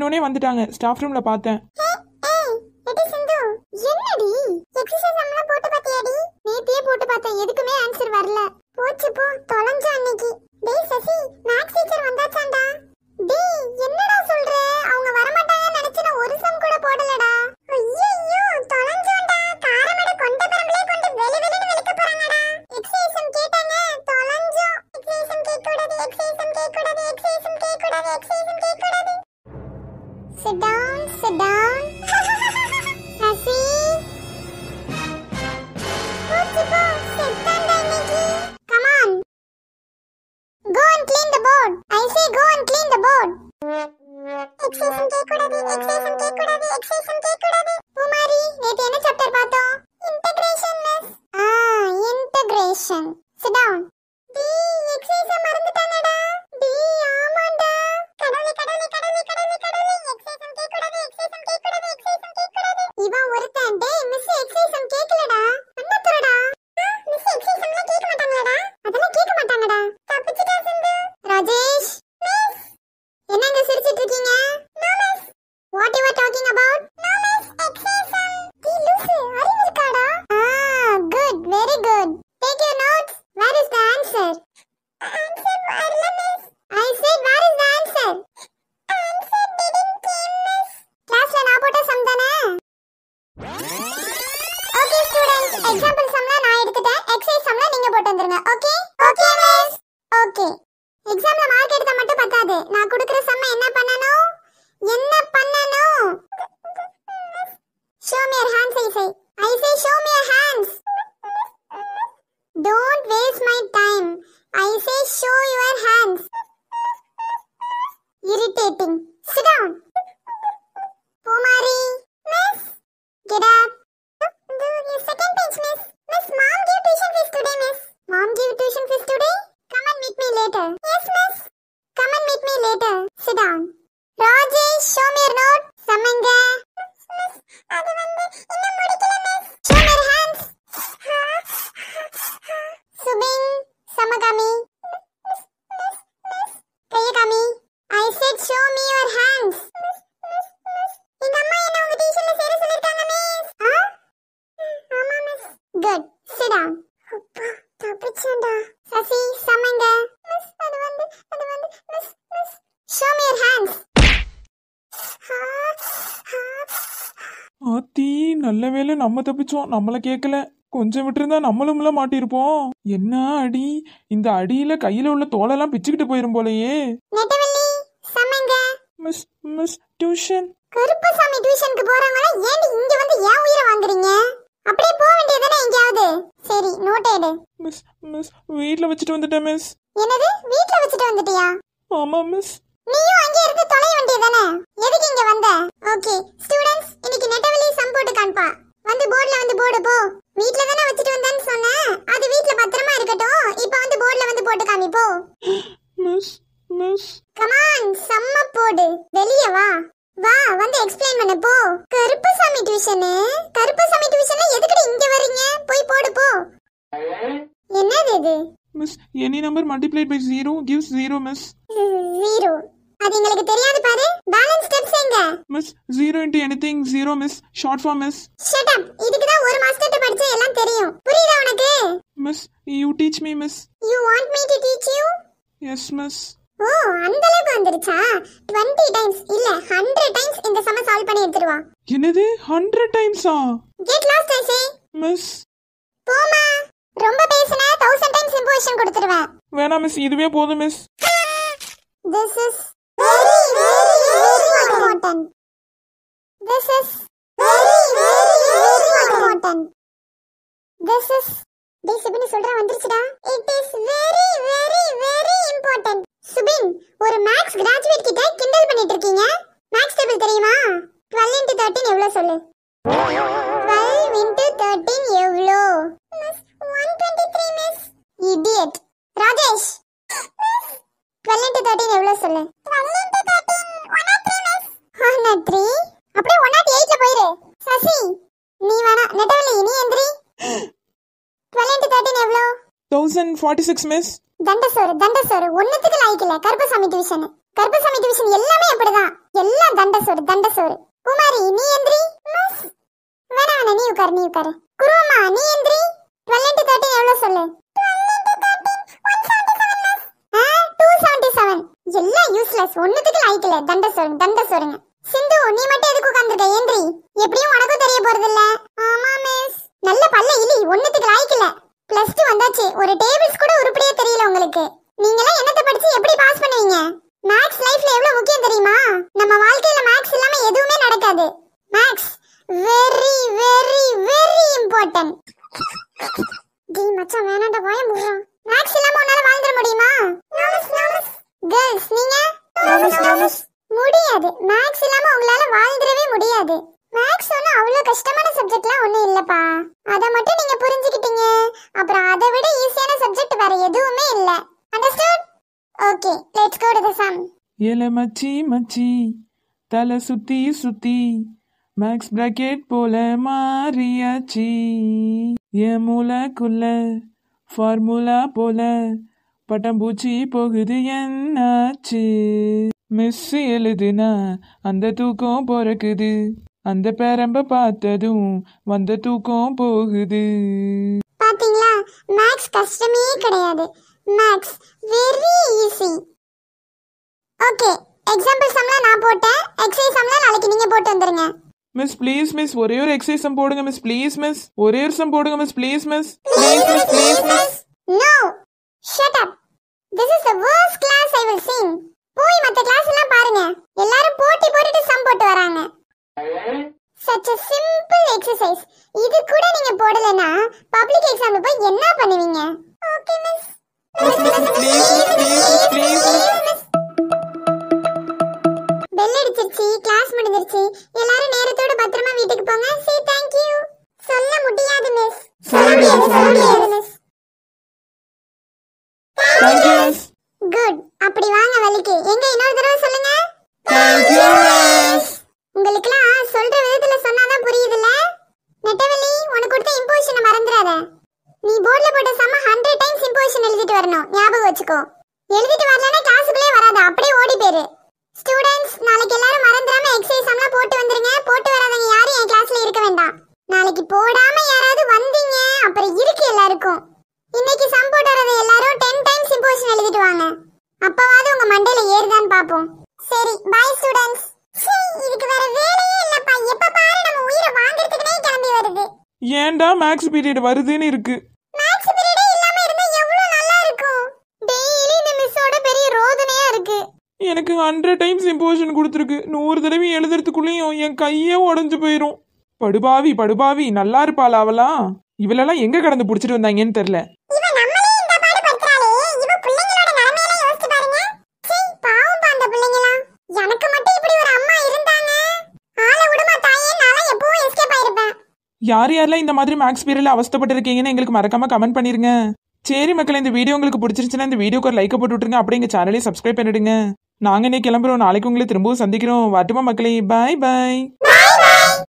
வந்தவனே வந்துட்டாங்க ஸ்டாஃப் ரூம்ல பார்த்தேன் ஏய் எடி சிந்து என்னடி எக்ஸசைஸ் எல்லாம் போட்டு பாத்தியாடி நேத்தியே போட்டு பார்த்தேன் எதுக்குமே ஆன்சர் வரல போச்சு போ தொலைஞ்ச அன்னைக்கு டேய் சசி மேக்ஸ் டீச்சர் வந்தாச்சாண்டா டேய் என்னடா சொல்ற அவங்க வர மாட்டாங்கன்னு நினைச்சு நான் ஒரு சம் கூட போடலடா ஐயோ தொலைஞ்சோண்டா காரமட கொண்ட பரம்பலே கொண்டு வெளி வெளின்னு வெளிக்க போறாங்கடா எக்ஸசைஸ் கேட்டாங்க தொலைஞ்சோம் எக்ஸசைஸ் கேட்க கூடாது எக்ஸசைஸ் கேட்க கூடாது எக்ஸசைஸ் கேட்க கூடாது எக்ஸசைஸ் கேட்க கூடாது Sit down, sit down. Sasi. போச்சு போ, செத்தாண்டா இன்னைக்கு. Come on. Go and clean the board. I say go and clean the board. Exercise கேட்கக்கூடாது, exercise கேட்கக்கூடாது, exercise கேட்கக்கூடாது. பூமாரி, நேத்து என்ன chapter பார்த்தோம்? Integration, miss. Ah, integration. Sit down. டேய், exercise அ மறந்துட்டானடா. டேய், ஆமாண்டா. கடவுளே, கடவுளே, கடவுளே, கடவுளே, கடவுளே. Exercise கேட்கக்கூடாது, exercise கேட்கக்கூடாது, exercise கேட்கக்கூடாது. இவன் ஒருத்தன் டேய் மிஸ் எக்ஸைசம் கேக்கலடா அண்ணாத்துறடா மிஸ் எக்ஸைசம்லாம் கேட்க மாட்டாங்களாடா அதெல்லாம் கேட்க மாட்டாங்கடா தப்பிச்சிட்டா சிந்து ராஜேஷ் மிஸ் என்னங்க சிரிச்சிட்டு இருக்கீங்க no miss what you are talking about no miss எக்ஸைசம் டி லூசு அறிவு இருக்காடா ஆ good very good take your notes where is the answer answer வரல miss I said where is the answer answer didn't came miss கிளாஸ்ல நான் போட்ட சம் தானே ஓகே ஸ்டூடண்ட்ஸ் எக்ஸாம்பிள் சம்லாம் நான் எடுத்துட்டேன் எக்ஸசைஸ் சம்லாம் நீங்க போட்டு வந்துருங்க ஓகே ஓகே மிஸ் ஓகே எக்ஸாம்ல மார்க் எடுத்தா மட்டும் பத்தாது நான் கொடுக்கிற சம்ம என்ன பண்ணனும் என்ன பண்ணனும் show me your hands I say I say show me your hands don't waste my time I say show your hands irritating sit down Poomari miss Get up. The second page, miss. Miss, mom gave tuition fees today, miss. Mom gave tuition fees today? Come and meet me later. Yes, miss. Come and meet me later. Sit down. Rajesh, show me your note. Samanga. Miss, miss, அது வந்து இன்னும் முடிக்கல, miss. Show me your hands. Subin, Samagami. Miss, miss, miss. கைய காமி. I said show me your hands. Miss, miss, miss. எங்க அம்மா என்ன உங்க டியூஷன்ல சேர சொல்லிருக்காங்க மிஸ் ஆ ஆமா மிஸ் குட் சிட் டவுன் அப்பா தப்பிச்சேன்டா சசி சமங்க மிஸ் அது வந்து அது வந்து miss miss show me your hands ஆத்தி நல்ல வேளை நம்ம தப்பிச்சோம் நம்மள கேட்கல கொஞ்சம் விட்டுருந்தா நம்மளும்ல மாட்டியிருப்போம் என்ன அடி இந்த அடியில கையில உள்ள தோலெல்லாம் பிச்சுக்கிட்டு போயிரும் போலயே நெட்டவள்ளி சமங்க மிஸ் மிஸ் டியூஷன் கருப்பசாமி டியூஷனுக்கு போறவங்க ஏன்டி இங்க வந்து ஏன் உயிரை வாங்குறீங்க அப்படியே போக வேண்டியதானே எங்கேயாவது சரி நோட் எடு மிஸ் மிஸ் வீட்ல வச்சுட்டு வந்துட்டேன் மிஸ் என்னது வீட்ல வச்சுட்டு வந்துட்டியா ஆமா மிஸ் நீயும் அங்கே இருந்து தொலைய வேண்டியதானே எதுக்கு இங்க வந்த ஓகே ஸ்டூடண்ட்ஸ் இன்னைக்கு நெட்டவெளி சம் போட்டு காண்பா வந்து போர்ட்ல வந்து போடு போ வீட்ல தானே வச்சுட்டு வந்தேன்னு சொன்னேன் அது வீட்ல பத்திரமா இருக்கட்டும் இப்போ வந்து போர்ட்ல வந்து போட்டு காமி போ மிஸ் மிஸ் கமான் செம்ம போடு வெளிய வா வா வந்து எக்ஸ்பிளைன் பண்ண போ கருப்பசாமி டியூஷனு கருப்பசாமி டியூஷன்ல எதுக்குடி இங்க வர்றீங்க போய் போடு போ என்னது இது miss any number multiplied by zero gives zero miss zero அது எங்களுக்கு தெரியாது பாரு பேலன்ஸ் ஸ்டெப்ஸ் எங்க miss zero into anything zero miss short form miss shut up இதுக்கு தான் ஒரு மாஸ்டர்ட்ட படிச்சா எல்லாம் தெரியும் புரியுதா உனக்கு miss you teach me miss you want me to teach you yes miss ஓ அந்த அளவுக்கு வந்துருச்சா 20 டைம்ஸ் இல்ல 100 டைம்ஸ் இந்த சம சால்வ் பண்ணி எடுத்துருவா என்னது ஹண்ட்ரட் டைம்ஸா get lost I say miss போமா ரொம்ப பேசினா 1000 டைம்ஸ் இம்போசிஷன் கொடுத்துருவேன் வேணாம் மிஸ் இதுவே போதும் miss This is very, very, very important. This is very, very, very important. This is டேய் சுபின் சொல்ற வந்துருச்சுடா it is very very very important Subin ஒரு மேக்ஸ் கிராஜுவேட் கிட்ட கிண்டல் பண்ணிட்டு இருக்கீங்க மேக்ஸ் டேபிள் தெரியுமா 12 into 13 எவ்வளவு சொல்லு 12 into 13 எவ்வளோ miss 123 miss idiot Rajesh 12 into 13 எவ்வளவு சொல்லு 12 into 13 103 மிஸ் 103 அப்படியே 108 ல போயிரு சசி நீ வேணா நெட்டவலி நீ எந்திரி 12 into 13 எவ்வளவு தௌசண்ட் ஃபார்ட்டி சிக்ஸ் மிஸ் தண்டசோறு தண்டசோறு ஒண்ணுத்துக்கு லாய்க்கல கருப்பசாமி டிவிஷன் கருப்பசாமி டிவிஷன் எல்லாமே அப்படிதான் எல்லாம் தண்டசோறு தண்டசோறு குமாரி நீ எந்திரி மிஸ் வேணா வேணா நீ உட்காரு நீ உட்காரு குருவம்மா நீ எந்திரி டுவெல் இன்ட்டு தேர்ட்டின் எவ்வளோ சொல்லு ஆ டூ செவன்டி செவன் எல்லாம் யூஸ்லெஸ் ஒன்னுத்துக்கு லாய்க்கல தண்ட சோறுங்க தண்ட சோறுங்க சிந்து நீ மட்டும் எதுக்கு உட்கார்ந்துருக்க ஏந்திரி எப்படியும் உனக்கும் தெரிய போறது இல்ல ஆமா மிஸ் நல்ல பல்ல இலி ஒன்னுத்துக்கு லாய்க்கல பிளஸ் டூ வந்தாச்சு ஒரு டேபிள்ஸ் கூட உருப்படியே தெரியல உங்களுக்கு நீங்களாம் என்னத்தை படிச்சு எப்படி பாஸ் பண்ணுவீங்க மேக்ஸ் லைஃப்ல எவ்வளவு முக்கியம் தெரியுமா நம்ம வாழ்க்கையில மேக்ஸ் இல்லாம எதுவுமே நடக்காது maths very very very important டி மச்சான் வேணாண்டா வாய முடுறான் மேக்ஸ் இல்லாம உன்னால வாழ்ந்துட முடியுமா கேர்ள்ஸ் நீங்க முடியாது மேக்ஸ் இல்லாம உங்களால வாழ்ந்துடவே முடியாது மேக்ஸ் ஒன்றும் அவ்வளோ கஷ்டமான சப்ஜெக்ட்லாம் ஒன்றும் இல்லப்பா அதை மட்டும் நீங்க புரிஞ்சுக்கிட்டீங்க அப்புறம் அதை விட ஈஸியான சப்ஜெக்ட் வேற எதுவுமே இல்ல understood okay let's go to the sum ஏல மச்சி மச்சி தலை சுத்தி சுத்தி மேக்ஸ் பிராக்கெட் போல மாறியாச்சு என் மூளைக்குள்ள ஃபார்முலா போல பட்டம்பூச்சி போகுது என்னாச்சு மிஸ் எழுதுனா அந்த தூக்கம் பிறக்குது அந்த பேரம்ப பார்த்ததும் வந்த தூக்கம் போகுது பாத்தீங்களா மேக்ஸ் கஷ்டமே கிடையாது maths very easy okay example சம்லாம் நான் போட்டேன் எக்ஸசைஸ் சம்லாம் நாளைக்கு நீங்க போட்டு வந்துருங்க மிஸ் ப்ளீஸ் மிஸ் ஒரே ஒரு எக்ஸசைஸ் போடுங்க மிஸ் ப்ளீஸ் மிஸ் ஒரே ஒரு சம் போடுங்க miss please miss please miss please miss no shut up this is the worst class I will sing போய் மத்த கிளாஸ் எல்லாம் பாருங்க எல்லாரும் போட்டி போட்டுட்டு சம் போட்டு வராங்க such a simple exercise இது கூட நீங்க போடலனா பப்ளிக் எக்ஸாம்ல போய் என்ன பண்ணுவீங்க okay miss Please, miss, please, please, miss. Bell அடிச்சிருச்சு கிளாஸ் முடிஞ்சிருச்சு எல்லாரும் நேரத்தோட பத்திரமா வீட்டுக்கு போங்க சே தேங்க் யூ சொல்ல முடியாது மிஸ் சொல்ல முடியாது, சொல்ல முடியாது. மிஸ் தேங்க்யூ மிஸ் குட் அப்படி வாங்க வலிக்கு எங்க இன்னொரு தடவை சொல்லுங்க தேங்க்யூ மிஸ் உங்களுக்குலாம் சொல்ற விதத்துல சொன்னாதான் புரியுதுல்ல நெட்டவெளி உனக்கு கொடுத்த இம்போசிஷனை மறந்துடாத நீ போர்ட்ல போட்ட சம ஹண்ட்ரட் டைம்ஸ் இம்போசிஷன் எழுதிட்டு வரணும் ஞாபகம் வச்சுக்கோ எழுதிட்டு வரலன்னா கிளாஸுக்குள்ளே வராது அப்படியே ஓடி போயிரு ஸ்டூடெண்ட்ஸ் நாளைக்கு எல்லாரும் மறந்துடாம எக்ஸசைஸ் எல்லாம் போட்டு வந்துருங்க போட்டு வராதவங்க யாரும் என் கிளாஸ்ல இருக்க வேண்டாம் நாளைக்கு போடாம யாராவது வந்தீங்க அப்புறம் இருக்கு எல்லாருக்கும் இன்னைக்கு சம் போட்டு வரது எல்லாரும் டென் டைம்ஸ் இம்போசிஷன் எழுதிட்டு வாங்க அப்பவாவது உங்க மண்டையில ஏறுதான்னு பாப்போம் சரி பை ஸ்டூடெண்ட்ஸ் இதுக்கு வேற வேலையே இல்லப்பா எப்ப பாரு நம்ம உயிரை வாங்குறதுக்குனே கிளம்பி வருது ஏன்டா மேக்ஸ் பீரியட் வருதுன்னு இருக்கு மேக்ஸ் பீரியடே இல்லாம இருந்தா எவ்வளவு நல்லா இருக்கும் டெய்லி இந்த மிஸ்ஸோட பெரிய ரோதனையா இருக்கு எனக்கு ஹண்ட்ரட் டைம்ஸ் இம்போஷன் கொடுத்துருக்கு நூறு தடவை எழுதுறதுக்குள்ளேயும் என் கையே உடஞ்சு போயிரும் படுபாவி படுபாவி நல்லா இருப்பாளா அவளாம் இவளெல்லாம் எங்க கடந்து புடிச்சிட்டு வந்தாங்கன்னு தெரியல இவ நம்மளே இந்த பாடு படுத்துறாளே இவ பிள்ளைங்களோட நிலைமையெல்லாம் யோசிச்சு பாருங்க சீ பாவம் அந்த பிள்ளைங்களாம் எனக்கு மட்டும் இப்படி ஒரு அம்மா இருந்தாங்க ஆள விடுமா தாயே நான் எப்பவும் எஸ்கேப் ஆயிருப்பேன் யார் யாரெல்லாம் இந்த மாதிரி மேக்ஸ் பீரியட்ல அவஸ்தைப்பட்டிருக்கீங்கன்னு எங்களுக்கு மறக்காம கமெண்ட் பண்ணிருங்க சரி மக்களே இந்த வீடியோ உங்களுக்கு பிடிச்சிருச்சுன்னா இந்த வீடியோக்கு ஒரு லைக் போட்டு விட்டுருங்க அப்படியே எங்க சேனலையும் சப்ஸ்கிரைப் பண்ணிடுங்க நாங்க இன்னைக்கு கிளம்புறோம் நாளைக்கு உங்களை திரும்பவும் சந்திக்கிறோம் வரட்டுமா மக்களே பாய் பாய்